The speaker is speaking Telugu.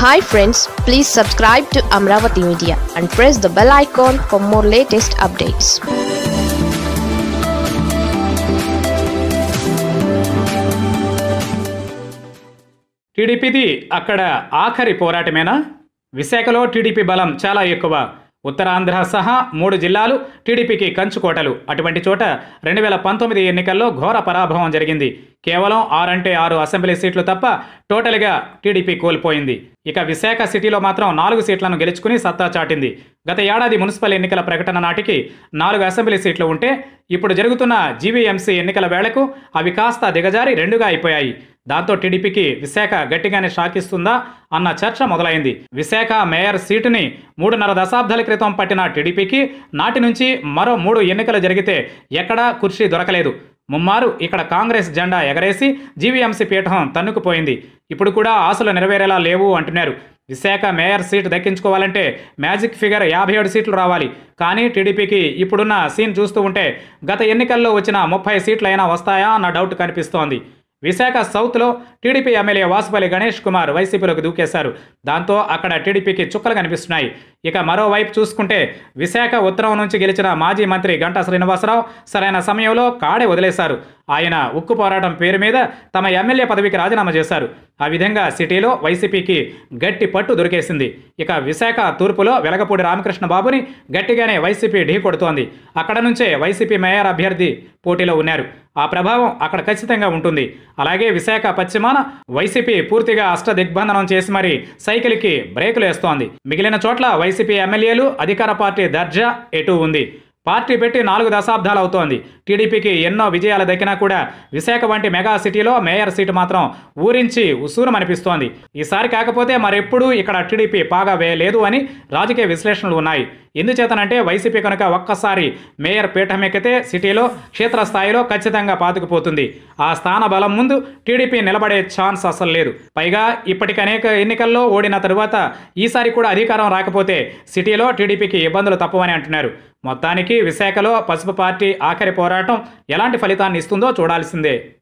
hi friends please subscribe to Amaravati media and press the bell icon for more latest updates టీడీపీది అక్కడ ఆఖరి పోరాటమేనా విశాఖలో టీడీపీ బలం చాలా ఎక్కువ ఉత్తరాంధ్ర సహా మూడు జిల్లాలు టీడీపీకి కంచుకోటలు అటువంటి చోట రెండు వేల పంతొమ్మిది ఎన్నికల్లో ఘోర పరాభవం జరిగింది కేవలం ఆరంటే ఆరు అసెంబ్లీ సీట్లు తప్ప టోటల్గా టీడీపీ కోల్పోయింది ఇక విశాఖ సిటీలో మాత్రం నాలుగు సీట్లను గెలుచుకుని సత్తా చాటింది గత ఏడాది మున్సిపల్ ఎన్నికల ప్రకటన నాటికి నాలుగు అసెంబ్లీ సీట్లు ఉంటే ఇప్పుడు జరుగుతున్న జీవీఎంసీ ఎన్నికల వేళకు అవి కాస్త దిగజారి రెండుగా అయిపోయాయి దాంతో టీడీపీకి విశాఖ గట్టిగానే షాకిస్తుందా అన్న చర్చ మొదలైంది విశాఖ మేయర్ సీటుని మూడున్నర దశాబ్దాల క్రితం పట్టిన టీడీపీకి నాటి నుంచి మరో మూడు ఎన్నికలు జరిగితే ఎక్కడా కుర్చీ దొరకలేదు ముమ్మారు ఇక్కడ కాంగ్రెస్ జెండా ఎగరేసి జీవీఎంసీ పీఠం తన్నుకుపోయింది ఇప్పుడు కూడా ఆశలు నెరవేరేలా లేవు అంటున్నారు విశాఖ మేయర్ సీటు దక్కించుకోవాలంటే మ్యాజిక్ ఫిగర్ యాభై ఏడు సీట్లు రావాలి కానీ టీడీపీకి ఇప్పుడున్న సీన్ చూస్తూ ఉంటే గత ఎన్నికల్లో వచ్చిన ముప్పై సీట్లైనా వస్తాయా అన్న డౌట్ కనిపిస్తోంది విశాఖ సౌత్లో టీడీపీ ఎమ్మెల్యే వాసుపల్లి గణేష్ కుమార్ వైసీపీలోకి దూకేశారు దాంతో అక్కడ టీడీపీకి చుక్కలు కనిపిస్తున్నాయి ఇక మరోవైపు చూసుకుంటే విశాఖ ఉత్తరం నుంచి గెలిచిన మాజీ మంత్రి గంటా శ్రీనివాసరావు సరైన సమయంలో కాడే వదిలేశారు ఆయన ఉక్కు పోరాటం పేరు మీద తమ ఎమ్మెల్యే పదవికి రాజీనామా చేశారు ఆ విధంగా సిటీలో వైసీపీకి గట్టి పట్టు దొరికేసింది ఇక విశాఖ తూర్పులో వెలగపూడి రామకృష్ణ బాబుని గట్టిగానే వైసీపీ ఢీ కొడుతోంది అక్కడ నుంచే వైసీపీ మేయర్ అభ్యర్థి పోటీలో ఉన్నారు ఆ ప్రభావం అక్కడ ఖచ్చితంగా ఉంటుంది అలాగే విశాఖ పశ్చిమాన వైసీపీ పూర్తిగా అష్టదిగ్బంధనం చేసి మరీ సైకిల్కి బ్రేకులు వేస్తోంది మిగిలిన చోట్ల వైసీపీ ఎమ్మెల్యేలు అధికార పార్టీ దర్జా ఎటు ఉంది పార్టీ పెట్టి నాలుగు దశాబ్దాలు అవుతోంది టీడీపీకి ఎన్నో విజయాలు దక్కినా కూడా విశాఖ వంటి మెగా సిటీలో మేయర్ సీటు మాత్రం ఊరించి ఉసూరం అనిపిస్తోంది ఈసారి కాకపోతే మరెప్పుడూ ఇక్కడ టీడీపీ పాగా వేయలేదు అని రాజకీయ విశ్లేషణలు ఉన్నాయి ఎందుచేతనంటే వైసీపీ కనుక ఒక్కసారి మేయర్ పీఠం ఎక్కితే సిటీలో క్షేత్రస్థాయిలో ఖచ్చితంగా పాతుకుపోతుంది ఆ స్థాన బలం ముందు టీడీపీ నిలబడే ఛాన్స్ అసలు లేదు పైగా ఇప్పటికి అనేక ఎన్నికల్లో ఓడిన తరువాత ఈసారి కూడా అధికారం రాకపోతే సిటీలో టీడీపీకి ఇబ్బందులు తప్పవని అంటున్నారు మొత్తానికి విశాఖలో పసుపు పార్టీ ఆఖరి పోరాటం ఎలాంటి ఫలితాన్ని ఇస్తుందో చూడాల్సిందే